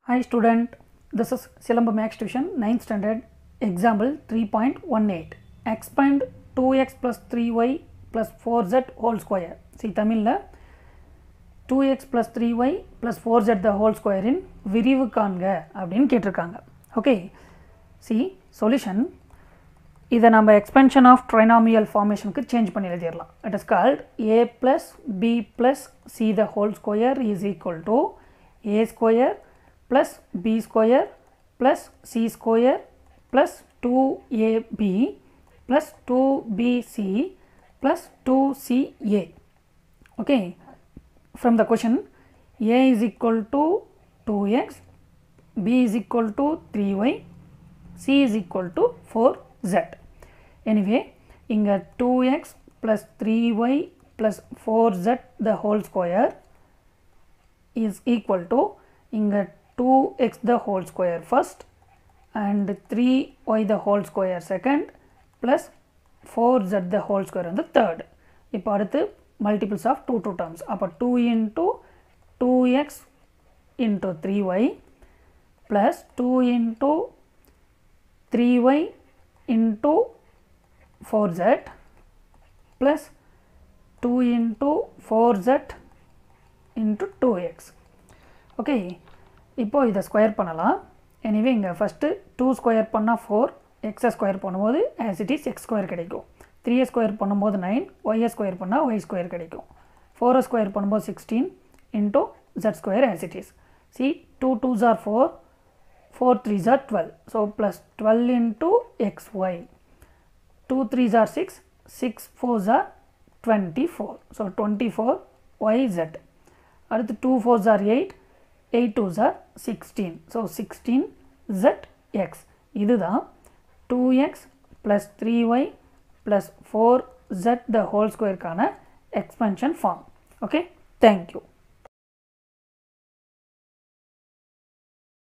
Hi student, this is Silamba Max Tuition 9th standard example 3.18 expand 2x plus 3y plus 4z whole square see தமிழில் 2x plus 3y plus 4z the whole square in விரிவு காண்க அப்படின்னு கேட்டிருக்காங்க okay C solution இதை நம்ம expansion of trinomial ஃபார்மேஷனுக்கு change பண்ணி எழுதிடலாம் it is called A plus B plus C the whole square is equal to A square plus B square plus C square plus two AB plus two BC plus two CA okay from the question A is equal to two X B is equal to three Y c is equal to 4z. Anyway, இங்க 2x plus 3y plus 4z the whole square is equal to இங்க 2x the whole square first and 3y the whole square second plus 4z the whole square on the third. இப்போ அடுத்து multiples of 2 2 terms. அப்போ 2 into 2x into 3y plus 2 into 3y into 4z plus 2 into 4z into 2x okay இப்போ இதை square பண்ணலாம் anyway இங்கே first two square பண்ணால் four எக்ஸை square பண்ணும்போது as it is X square கிடைக்கும் த்ரீ ஸ்கொயர் பண்ணும்போது நைன் ஒய்யை ஸ்கொயர் பண்ணால் ஒய் ஸ்கொயர் கிடைக்கும் ஃபோரை ஸ்கொயர் பண்ணும்போது sixteen into Z square as it is C two twos are four 4 3s are 12. So, plus 12 into xy. 2 3s are 6, 6 4s are 24. So, 24 yz. அடுத்து 2 4s are 8, 8 2s are 16. So, 16 zx. இதுதான் 2x plus 3y plus 4z the whole square கான expansion form. Okay, thank you.